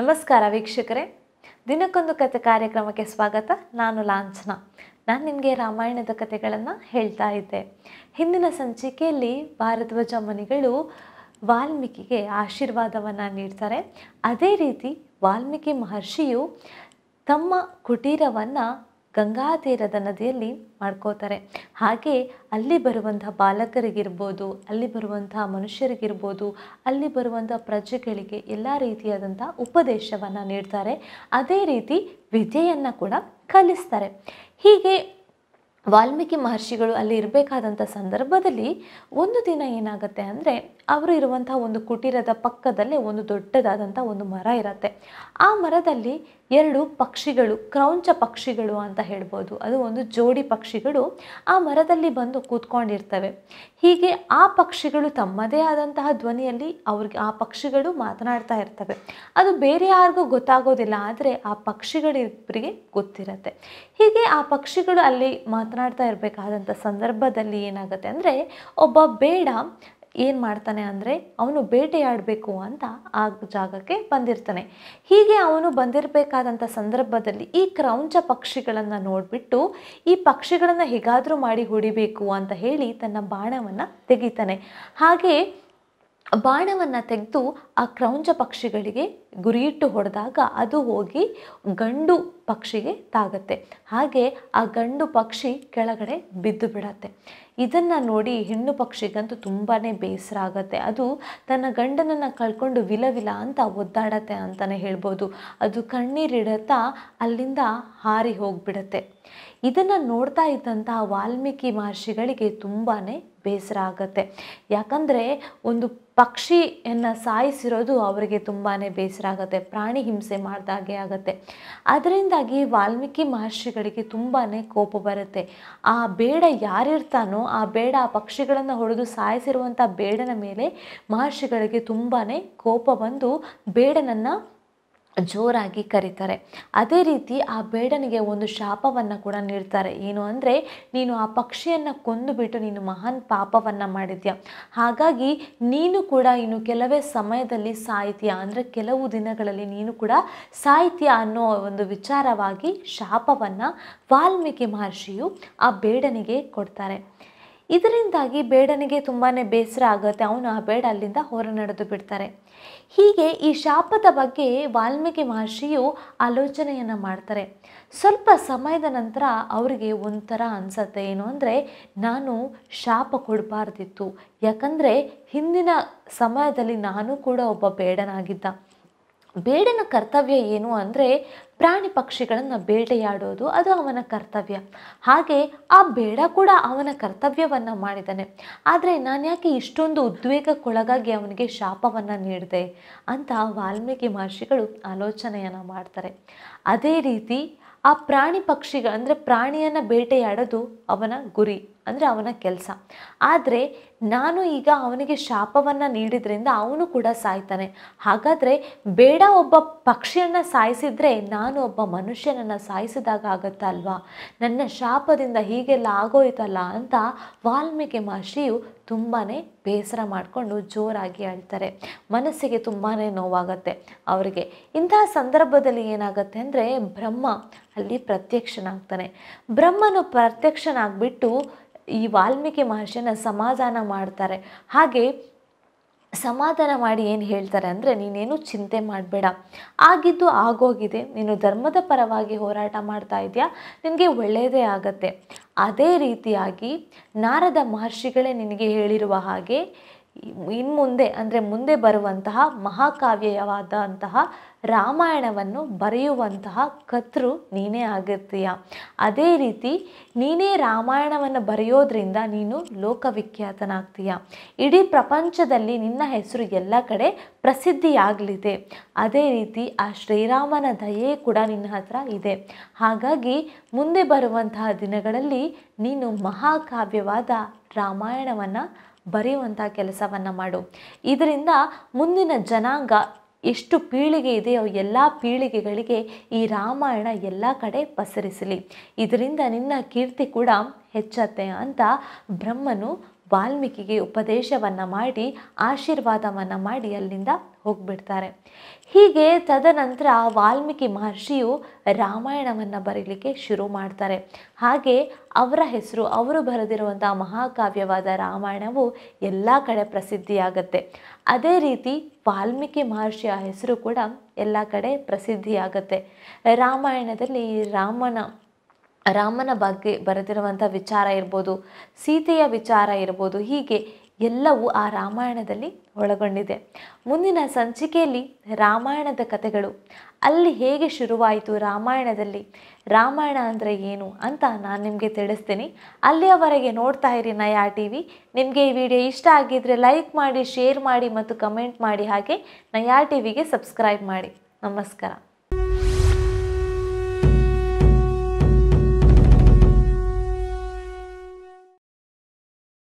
ನಮಸ್ಕಾರ ವೀಕ್ಷಕರೇ ದಿನಕ್ಕೊಂದು ಕತೆ ಕಾರ್ಯಕ್ರಮಕ್ಕೆ ಸ್ವಾಗತ ನಾನು ಲಾಂಛನ ನಾನು ನಿಮಗೆ ರಾಮಾಯಣದ ಕಥೆಗಳನ್ನು ಹೇಳ್ತಾ ಇದ್ದೆ ಹಿಂದಿನ ಸಂಚಿಕೆಯಲ್ಲಿ ಭಾರದ್ವಾಜ ಮುನಿಗಳು ವಾಲ್ಮೀಕಿಗೆ ಆಶೀರ್ವಾದವನ್ನು ನೀಡ್ತಾರೆ ಅದೇ ರೀತಿ ವಾಲ್ಮೀಕಿ ಮಹರ್ಷಿಯು ತಮ್ಮ ಕುಟೀರವನ್ನು ಗಂಗಾ ತೀರದ ನದಿಯಲ್ಲಿ ಮಾಡ್ಕೋತಾರೆ ಹಾಗೆ ಅಲ್ಲಿ ಬರುವಂಥ ಬಾಲಕರಿಗಿರ್ಬೋದು ಅಲ್ಲಿ ಬರುವಂಥ ಮನುಷ್ಯರಿಗಿರ್ಬೋದು ಅಲ್ಲಿ ಬರುವಂಥ ಪ್ರಜೆಗಳಿಗೆ ಎಲ್ಲ ರೀತಿಯಾದಂಥ ಉಪದೇಶವನ್ನು ನೀಡ್ತಾರೆ ಅದೇ ರೀತಿ ವಿದ್ಯೆಯನ್ನು ಕೂಡ ಕಲಿಸ್ತಾರೆ ಹೀಗೆ ವಾಲ್ಮೀಕಿ ಮಹರ್ಷಿಗಳು ಅಲ್ಲಿ ಇರಬೇಕಾದಂಥ ಸಂದರ್ಭದಲ್ಲಿ ಒಂದು ದಿನ ಏನಾಗುತ್ತೆ ಅಂದರೆ ಅವರು ಇರುವಂಥ ಒಂದು ಕುಟೀರದ ಪಕ್ಕದಲ್ಲೇ ಒಂದು ದೊಡ್ಡದಾದಂಥ ಒಂದು ಮರ ಇರುತ್ತೆ ಆ ಮರದಲ್ಲಿ ಎರಡು ಪಕ್ಷಿಗಳು ಕ್ರೌಂಚ ಪಕ್ಷಿಗಳು ಅಂತ ಹೇಳ್ಬೋದು ಅದು ಒಂದು ಜೋಡಿ ಪಕ್ಷಿಗಳು ಆ ಮರದಲ್ಲಿ ಬಂದು ಕೂತ್ಕೊಂಡಿರ್ತವೆ ಹೀಗೆ ಆ ಪಕ್ಷಿಗಳು ತಮ್ಮದೇ ಆದಂತಹ ಧ್ವನಿಯಲ್ಲಿ ಅವ್ರಿಗೆ ಆ ಪಕ್ಷಿಗಳು ಮಾತನಾಡ್ತಾ ಇರ್ತವೆ ಅದು ಬೇರೆ ಯಾರಿಗೂ ಗೊತ್ತಾಗೋದಿಲ್ಲ ಆದರೆ ಆ ಪಕ್ಷಿಗಳಿಬ್ಬರಿಗೆ ಗೊತ್ತಿರುತ್ತೆ ಹೀಗೆ ಆ ಪಕ್ಷಿಗಳು ಅಲ್ಲಿ ಮಾತನಾಡ್ತಾ ಇರಬೇಕಾದಂಥ ಸಂದರ್ಭದಲ್ಲಿ ಏನಾಗುತ್ತೆ ಅಂದರೆ ಒಬ್ಬ ಬೇಡ ಏನು ಮಾಡ್ತಾನೆ ಅಂದರೆ ಅವನು ಬೇಟೆಯಾಡಬೇಕು ಅಂತ ಆ ಜಾಗಕ್ಕೆ ಬಂದಿರ್ತಾನೆ ಹೀಗೆ ಅವನು ಬಂದಿರಬೇಕಾದಂಥ ಸಂದರ್ಭದಲ್ಲಿ ಈ ಕ್ರೌಂಚ ಪಕ್ಷಿಗಳನ್ನು ನೋಡಿಬಿಟ್ಟು ಈ ಪಕ್ಷಿಗಳನ್ನು ಹೇಗಾದರೂ ಮಾಡಿ ಹೊಡಿಬೇಕು ಅಂತ ಹೇಳಿ ತನ್ನ ಬಾಣವನ್ನು ತೆಗಿತಾನೆ ಹಾಗೆ ಬಾಣವನ್ನು ತೆಗೆದು ಆ ಕ್ರೌಂಚ ಪಕ್ಷಿಗಳಿಗೆ ಗುರಿಯಿಟ್ಟು ಹೊಡೆದಾಗ ಅದು ಹೋಗಿ ಗಂಡು ಪಕ್ಷಿಗೆ ತಾಗತ್ತೆ ಹಾಗೆ ಆ ಗಂಡು ಪಕ್ಷಿ ಕೆಳಗಡೆ ಬಿದ್ದು ಬಿಡತ್ತೆ ಇದನ್ನು ನೋಡಿ ಹೆಣ್ಣು ಪಕ್ಷಿಗಂತೂ ತುಂಬಾ ಬೇಸರ ಆಗತ್ತೆ ಅದು ತನ್ನ ಗಂಡನನ್ನು ಕಳ್ಕೊಂಡು ವಿಲವಿಲ ಅಂತ ಒದ್ದಾಡತ್ತೆ ಅಂತಲೇ ಹೇಳ್ಬೋದು ಅದು ಕಣ್ಣೀರಿಡುತ್ತಾ ಅಲ್ಲಿಂದ ಹಾರಿ ಹೋಗಿಬಿಡತ್ತೆ ಇದನ್ನು ನೋಡ್ತಾ ಇದ್ದಂತಹ ವಾಲ್ಮೀಕಿ ಮಹರ್ಷಿಗಳಿಗೆ ತುಂಬಾ ಬೇಸರ ಆಗತ್ತೆ ಯಾಕಂದರೆ ಒಂದು ಪಕ್ಷಿಯನ್ನು ಸಾಯಿಸಿರೋದು ಅವರಿಗೆ ತುಂಬಾ ಬೇಸರ ಆಗುತ್ತೆ ಪ್ರಾಣಿ ಹಿಂಸೆ ಮಾಡಿದಾಗೆ ಆಗುತ್ತೆ ಅದರಿಂದಾಗಿ ವಾಲ್ಮೀಕಿ ಮಹರ್ಷಿಗಳಿಗೆ ತುಂಬಾ ಕೋಪ ಬರುತ್ತೆ ಆ ಬೇಡ ಯಾರಿರ್ತಾನೋ ಆ ಬೇಡ ಆ ಪಕ್ಷಿಗಳನ್ನು ಹೊಡೆದು ಸಾಯಿಸಿರುವಂಥ ಬೇಡನ ಮೇಲೆ ಮಹರ್ಷಿಗಳಿಗೆ ತುಂಬಾ ಕೋಪ ಬಂದು ಬೇಡನನ್ನು ಜೋರಾಗಿ ಕರೀತಾರೆ ಅದೇ ರೀತಿ ಆ ಬೇಡನಿಗೆ ಒಂದು ಶಾಪವನ್ನು ಕೂಡ ನೀಡ್ತಾರೆ ಏನು ಅಂದರೆ ನೀನು ಆ ಪಕ್ಷಿಯನ್ನು ಕೊಂದುಬಿಟ್ಟು ನೀನು ಮಹಾನ್ ಪಾಪವನ್ನು ಮಾಡಿದ್ಯಾ ಹಾಗಾಗಿ ನೀನು ಕೂಡ ಇನ್ನು ಕೆಲವೇ ಸಮಯದಲ್ಲಿ ಸಾಯ್ತೀಯ ಅಂದರೆ ಕೆಲವು ದಿನಗಳಲ್ಲಿ ನೀನು ಕೂಡ ಸಾಯ್ತೀಯ ಅನ್ನೋ ಒಂದು ವಿಚಾರವಾಗಿ ಶಾಪವನ್ನು ವಾಲ್ಮೀಕಿ ಮಹರ್ಷಿಯು ಆ ಬೇಡನಿಗೆ ಕೊಡ್ತಾರೆ ಇದರಿಂದಾಗಿ ಬೇಡನಿಗೆ ತುಂಬಾ ಬೇಸರ ಆಗುತ್ತೆ ಅವನು ಆ ಬೇಡ ಅಲ್ಲಿಂದ ಹೊರ ನಡೆದು ಬಿಡ್ತಾರೆ ಹೀಗೆ ಈ ಶಾಪದ ಬಗ್ಗೆ ವಾಲ್ಮೀಕಿ ಮಹರ್ಷಿಯು ಆಲೋಚನೆಯನ್ನು ಮಾಡ್ತಾರೆ ಸ್ವಲ್ಪ ಸಮಯದ ನಂತರ ಅವರಿಗೆ ಒಂಥರ ಅನಿಸತ್ತೆ ಏನು ಅಂದರೆ ನಾನು ಶಾಪ ಕೊಡಬಾರ್ದಿತ್ತು ಯಾಕಂದರೆ ಹಿಂದಿನ ಸಮಯದಲ್ಲಿ ನಾನು ಕೂಡ ಒಬ್ಬ ಬೇಡನಾಗಿದ್ದ ಬೇಡನ ಕರ್ತವ್ಯ ಏನು ಅಂದರೆ ಪ್ರಾಣಿ ಪಕ್ಷಿಗಳನ್ನು ಬೇಟೆಯಾಡೋದು ಅದು ಅವನ ಕರ್ತವ್ಯ ಹಾಗೆ ಆ ಬೇಡ ಕೂಡ ಅವನ ಕರ್ತವ್ಯವನ್ನು ಮಾಡಿದ್ದಾನೆ ಆದರೆ ನಾನು ಯಾಕೆ ಇಷ್ಟೊಂದು ಉದ್ವೇಗಕ್ಕೊಳಗಾಗಿ ಅವನಿಗೆ ಶಾಪವನ್ನು ನೀಡಿದೆ ಅಂತ ವಾಲ್ಮೀಕಿ ಮಹರ್ಷಿಗಳು ಆಲೋಚನೆಯನ್ನು ಮಾಡ್ತಾರೆ ಅದೇ ರೀತಿ ಆ ಪ್ರಾಣಿ ಪಕ್ಷಿಗ ಅಂದರೆ ಪ್ರಾಣಿಯನ್ನು ಬೇಟೆಯಾಡೋದು ಅವನ ಗುರಿ ಅಂದರೆ ಅವನ ಕೆಲಸ ಆದರೆ ನಾನು ಈಗ ಅವನಿಗೆ ಶಾಪವನ್ನು ನೀಡಿದ್ರಿಂದ ಅವನು ಕೂಡ ಸಾಯ್ತಾನೆ ಹಾಗಾದರೆ ಬೇಡ ಒಬ್ಬ ಪಕ್ಷಿಯನ್ನು ಸಾಯಿಸಿದರೆ ನಾನು ಒಬ್ಬ ಮನುಷ್ಯನನ್ನು ಸಾಯಿಸಿದಾಗ ಆಗತ್ತಾ ಅಲ್ವಾ ನನ್ನ ಶಾಪದಿಂದ ಹೀಗೆಲ್ಲ ಆಗೋಯ್ತಲ್ಲ ಅಂತ ವಾಲ್ಮೀಕಿ ಮಹರ್ಷಿಯು ತುಂಬಾ ಬೇಸರ ಮಾಡಿಕೊಂಡು ಜೋರಾಗಿ ಅಳ್ತಾರೆ ಮನಸ್ಸಿಗೆ ತುಂಬಾ ನೋವಾಗತ್ತೆ ಅವರಿಗೆ ಇಂತಹ ಸಂದರ್ಭದಲ್ಲಿ ಏನಾಗುತ್ತೆ ಅಂದರೆ ಬ್ರಹ್ಮ ಅಲ್ಲಿ ಪ್ರತ್ಯಕ್ಷನಾಗ್ತಾನೆ ಬ್ರಹ್ಮನು ಪ್ರತ್ಯಕ್ಷನಾಗ್ಬಿಟ್ಟು ಈ ವಾಲ್ಮೀಕಿ ಮಹರ್ಷಿನ ಸಮಾಧಾನ ಮಾಡ್ತಾರೆ ಹಾಗೆ ಸಮಾಧಾನ ಮಾಡಿ ಏನು ಹೇಳ್ತಾರೆ ಅಂದರೆ ನೀನೇನು ಚಿಂತೆ ಮಾಡಬೇಡ ಆಗಿದ್ದು ಆಗೋಗಿದೆ ನೀನು ಧರ್ಮದ ಪರವಾಗಿ ಹೋರಾಟ ಮಾಡ್ತಾ ಇದೆಯಾ ನಿನಗೆ ಒಳ್ಳೆಯದೇ ಆಗತ್ತೆ ಅದೇ ರೀತಿಯಾಗಿ ನಾರದ ಮಹರ್ಷಿಗಳೇ ನಿನಗೆ ಹೇಳಿರುವ ಹಾಗೆ ಇನ್ನು ಮುಂದೆ ಅಂದರೆ ಮುಂದೆ ಬರುವಂತಹ ಮಹಾಕಾವ್ಯವಾದಂತಹ ರಾಮಾಯಣವನ್ನು ಬರೆಯುವಂತಹ ಕರ್ತೃ ನೀನೇ ಆಗಿರ್ತೀಯ ಅದೇ ರೀತಿ ನೀನೇ ರಾಮಾಯಣವನ್ನು ಬರೆಯೋದ್ರಿಂದ ನೀನು ಲೋಕವಿಖ್ಯಾತನಾಗ್ತೀಯ ಇಡೀ ಪ್ರಪಂಚದಲ್ಲಿ ನಿನ್ನ ಹೆಸರು ಎಲ್ಲ ಕಡೆ ಪ್ರಸಿದ್ಧಿಯಾಗಲಿದೆ ಅದೇ ರೀತಿ ಆ ಶ್ರೀರಾಮನ ದಯೆ ಕೂಡ ನಿನ್ನ ಹತ್ರ ಇದೆ ಹಾಗಾಗಿ ಮುಂದೆ ಬರುವಂತಹ ದಿನಗಳಲ್ಲಿ ನೀನು ಮಹಾಕಾವ್ಯವಾದ ರಾಮಾಯಣವನ್ನು ಬರೆಯುವಂಥ ಕೆಲಸವನ್ನು ಮಾಡು ಇದರಿಂದ ಮುಂದಿನ ಜನಾಂಗ ಎಷ್ಟು ಪೀಳಿಗೆ ಇದೆಯೋ ಎಲ್ಲ ಪೀಳಿಗೆಗಳಿಗೆ ಈ ರಾಮಾಯಣ ಎಲ್ಲ ಕಡೆ ಪಸರಿಸಲಿ ಇದರಿಂದ ನಿನ್ನ ಕೀರ್ತಿ ಕೂಡ ಹೆಚ್ಚತ್ತೆ ಅಂತ ಬ್ರಹ್ಮನು ವಾಲ್ಮೀಕಿಗೆ ಉಪದೇಶವನ್ನು ಮಾಡಿ ಆಶೀರ್ವಾದವನ್ನು ಮಾಡಿ ಅಲ್ಲಿಂದ ಹೋಗ್ಬಿಡ್ತಾರೆ ಹೀಗೆ ತದನಂತರ ವಾಲ್ಮೀಕಿ ಮಹರ್ಷಿಯು ರಾಮಾಯಣವನ್ನು ಬರೀಲಿಕ್ಕೆ ಶುರು ಮಾಡ್ತಾರೆ ಹಾಗೆ ಅವರ ಹೆಸರು ಅವರು ಬರೆದಿರುವಂಥ ಮಹಾಕಾವ್ಯವಾದ ರಾಮಾಯಣವು ಎಲ್ಲ ಕಡೆ ಪ್ರಸಿದ್ಧಿಯಾಗತ್ತೆ ಅದೇ ರೀತಿ ವಾಲ್ಮೀಕಿ ಮಹರ್ಷಿಯ ಹೆಸರು ಕೂಡ ಎಲ್ಲ ಕಡೆ ಪ್ರಸಿದ್ಧಿಯಾಗತ್ತೆ ರಾಮಾಯಣದಲ್ಲಿ ರಾಮನ ರಾಮನ ಬಗ್ಗೆ ಬರೆದಿರುವಂಥ ವಿಚಾರ ಇರ್ಬೋದು ಸೀತೆಯ ವಿಚಾರ ಇರ್ಬೋದು ಹೀಗೆ ಎಲ್ಲವೂ ಆ ರಾಮಾಯಣದಲ್ಲಿ ಒಳಗೊಂಡಿದೆ ಮುಂದಿನ ಸಂಚಿಕೆಯಲ್ಲಿ ರಾಮಾಯಣದ ಕಥೆಗಳು ಅಲ್ಲಿ ಹೇಗೆ ಶುರುವಾಯಿತು ರಾಮಾಯಣದಲ್ಲಿ ರಾಮಾಯಣ ಅಂದರೆ ಏನು ಅಂತ ನಾನು ನಿಮಗೆ ತಿಳಿಸ್ತೀನಿ ಅಲ್ಲಿಯವರೆಗೆ ನೋಡ್ತಾ ಇರಿ ನಯಾ ಟಿ ವಿ ನಿಮಗೆ ಈ ವಿಡಿಯೋ ಇಷ್ಟ ಆಗಿದ್ದರೆ ಲೈಕ್ ಮಾಡಿ ಶೇರ್ ಮಾಡಿ ಮತ್ತು ಕಮೆಂಟ್ ಮಾಡಿ ಹಾಗೆ ನಯಾ ಟಿ ವಿಗೆ ಸಬ್ಸ್ಕ್ರೈಬ್ ಮಾಡಿ ನಮಸ್ಕಾರ